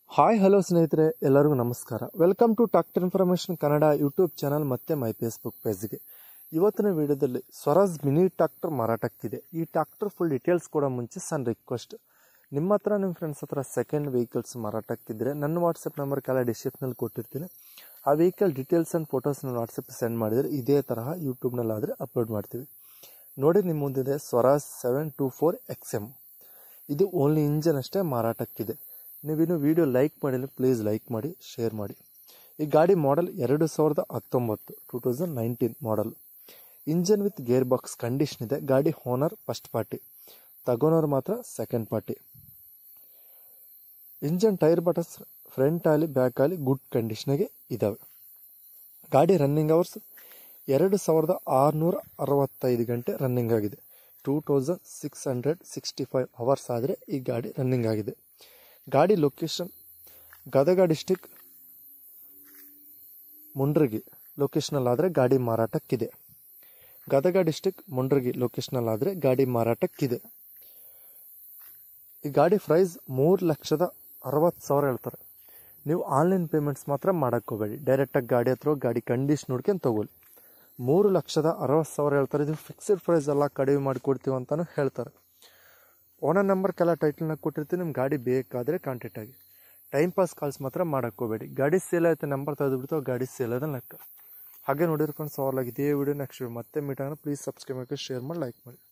hi hello ಸ್ನೇಹಿತರೆ ಎಲ್ಲರಿಗೂ ನಮಸ್ಕಾರ welcome to tractor information Kannada YouTube channel ಮತ್ತೆ ಮೈ ಫೇಸ್ಬುಕ್ ಪೇಜ್ಗೆ ಇವತ್ತಿನ ವಿಡಿಯೋದಲ್ಲಿ ಸ್ವರಾಜ್ ಮಿನಿ ಟ್ರಾಕ್ಟರ್ ಮಾರಾಟಕ್ಕಿದೆ ಈ ಟ್ರಾಕ್ಟರ್ ಫುಲ್ ಡೀಟೇಲ್ಸ್ ಕೊಡೋ ಮುಂಚೆ ಸಣ್ಣ ರಿಕ್ವೆಸ್ಟ್ ನಿಮ್ಮ ಹತ್ರ ನಿಮ್ಮ ಫ್ರೆಂಡ್ಸ್ ಹತ್ರ ಸೆಕೆಂಡ್ ವೆಹಿಕಲ್ಸ್ ಮಾರಾಟಕ್ಕಿದ್ರೆ ನನ್ನ ವಾಟ್ಸಪ್ ನಂಬರ್ ಕೆಲ ಡಿಸ್ಕ್ರಿಪ್ಷನಲ್ಲಿ ಕೊಟ್ಟಿರ್ತೀನಿ ಆ ವೆಹಿಕಲ್ ಡೀಟೇಲ್ಸ್ ಆ್ಯಂಡ್ ಫೋಟೋಸ್ನ ವಾಟ್ಸಪ್ ಸೆಂಡ್ ಮಾಡಿದರೆ ಇದೇ ತರಹ ಯೂಟ್ಯೂಬ್ನಲ್ಲಾದರೆ ಅಪ್ಲೋಡ್ ಮಾಡ್ತೀವಿ ನೋಡಿ ನಿಮ್ಮ ಮುಂದಿದೆ Swaraj seven two four X M ಇದು ಓನ್ಲಿ ಇಂಜನ್ ಅಷ್ಟೇ ಮಾರಾಟಕ್ಕಿದೆ ನೀವಿನ್ನು ವಿಡಿಯೋ ಲೈಕ್ ಮಾಡಿಲ್ಲ ಪ್ಲೀಸ್ ಲೈಕ್ ಮಾಡಿ ಶೇರ್ ಮಾಡಿ ಈ ಗಾಡಿ ಮಾಡೆಲ್ ಎರಡು ಸಾವಿರದ ಹತ್ತೊಂಬತ್ತು two thousand nineteen model engine with gear box condition ಇದೆ ಗಾಡಿ ಓನರ್ ಫಸ್ಟ್ ಪಾರ್ಟಿ ತಗೊಳೋರು ಮಾತ್ರ second party engine tyre buttons front ಆಗಲಿ ಬ್ಯಾಕ್ ಆಗಲಿ ಗುಡ್ ಕಂಡೀಷನ್ಗೆ ಇದ್ದಾವೆ ಗಾಡಿ ರನ್ನಿಂಗ್ ಅವರ್ಸ್ ಎರಡು ಸಾವಿರದ ಆರುನೂರ ಅರವತ್ತೈದು ಗಂಟೆ ರನ್ನಿಂಗ್ ಆಗಿದೆ two thousand six hundred sixty five hours ಆದರೆ ಈ ಗಾಡಿ ರನ್ನಿಂಗ್ ಆಗಿದೆ ಗಾಡಿ ಲೊಕೇಶನ್ ಗದಗ ಡಿಸ್ಟಿಕ್ ಮುಂಡ್ರಗಿ ಲೊಕೇಶನಲ್ಲಾದರೆ ಗಾಡಿ ಮಾರಾಟಕ್ಕಿದೆ ಗದಗ ಡಿಸ್ಟಿಕ್ ಮುಂಡ್ರಗಿ ಲೊಕೇಶನಲ್ಲಾದರೆ ಗಾಡಿ ಮಾರಾಟಕ್ಕಿದೆ ಈ ಗಾಡಿ ಪ್ರೈಸ್ ಮೂರು ಲಕ್ಷದ ಅರವತ್ತು ಸಾವಿರ ಹೇಳ್ತಾರೆ ನೀವು ಆನ್ಲೈನ್ ಪೇಮೆಂಟ್ಸ್ ಮಾತ್ರ ಮಾಡೋಕ್ಕೆ ಹೋಗಬೇಡಿ ಡೈರೆಕ್ಟಾಗಿ ಗಾಡಿ ಹತ್ರ ಹೋಗಿ ಗಾಡಿ ಕಂಡೀಷನ್ ನೋಡ್ಕೊಂಡು ತೊಗೊಳ್ಳಿ ಮೂರು ಲಕ್ಷದ ಅರವತ್ತು ಸಾವಿರ ಹೇಳ್ತಾರೆ ಇದು ಫಿಕ್ಸ್ಡ್ ಪ್ರೈಸ್ ಎಲ್ಲ ಕಡಿಮೆ ಮಾಡಿಕೊಡ್ತೀವಿ ಅಂತಲೂ ಹೇಳ್ತಾರೆ ಓನರ್ ನಂಬರ್ ಕೆಲ ಟೈಟಲ್ನಾಗ ಕೊಟ್ಟಿರ್ತೀನಿ ನಿಮ್ಮ ಗಾಡಿ ಬೇಕಾದರೆ ಕಾಂಟ್ಯಾಕ್ಟ್ ಆಗಿ ಟೈಮ್ ಪಾಸ್ ಕಾಲ್ಸ್ ಮಾತ್ರ ಮಾಡೋಕ್ಕೆ ಹೋಗಬೇಡಿ ಗಾಡಿ ಸೇಲ್ ಆಯ್ತು ನಂಬರ್ ತೆಗೆದುಬಿಡ್ತು ಗಾಡಿ ಸೇಲ್ ಆದ ಲೆಕ್ಕ ಹಾಗೆ ನೋಡಿರ್ಕೊಂಡು ಸವಾಲಾಗಿ ಇದೇ ವಿಡಿಯೋ ನೆಕ್ಸ್ಟ್ ವಿಡಿಯೋ ಮತ್ತೆ ಮೀಟ್ ಆಗೋಣ ಪ್ಲೀಸ್ ಸಬ್ಸ್ಕ್ರೈಬ್ ಮಾಡಿ ಶೇರ್ ಮಾಡಿ ಲೈಕ್ ಮಾಡಿ